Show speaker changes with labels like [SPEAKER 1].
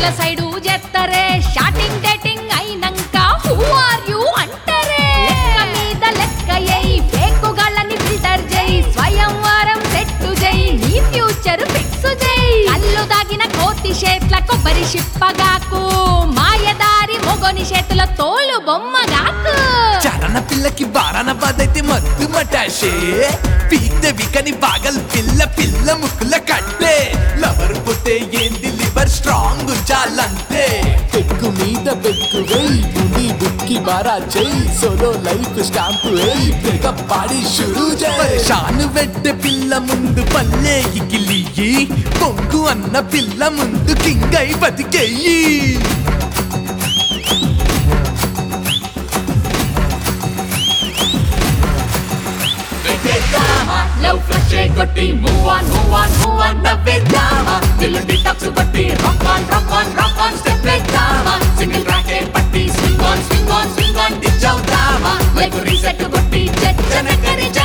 [SPEAKER 1] పిల్ల సైడు చేస్తరే shooting dating అయినంక హూ ఆర్ యు అంటారే లెక్క మీద లెక్క ఎయ్ ఫేకు గాళ్ళని ఫిల్టర్ చేయి స్వయంవరం సెట్టు చేయి నీ ఫ్యూచర్ ఫిక్స్ చేయి కళ్ళు దాగిన కోతి చేట్ల కొబ్బరి షిప్పగాకు మాయదారి మొగని చేతుల తోలు బొమ్మగాకు
[SPEAKER 2] చరణ పిల్లకి బారాన బాధైతే మత్తు మటాషే పీక్తే వికని బాగల్ పిల్ల పిల్ల ముక్కుల కట్టే లవర్ పుట్టే ఏంది లివర్ స్ట్రాంగ్ ఉంచాలంతే
[SPEAKER 3] పెక్కు మీద పెక్కు వేయి భూమి బుక్కి బారా చెయ్యి సోలో లైఫ్ స్టాంపు వేయి బ్రేకప్ పాడి షురూ చేయి
[SPEAKER 2] షాను వెడ్డ పిల్ల ముందు పల్లె ఇకిలియి పొంగు అన్న పిల్ల ముందు కింగై బతికెయ్యి
[SPEAKER 4] లవ్ ఫ్లష్ కొట్టి move on move on move on నవ్వేద్దామా దిల్ డిటాక్స్ కొట్టి rock on rock on rock on step వేద్దామా సింగిల్ రాకెట్ పట్టి swing on swing on swing on ditch అవుతామా లైఫ్ రీసెట్ కొట్టి చెచ్చనకరి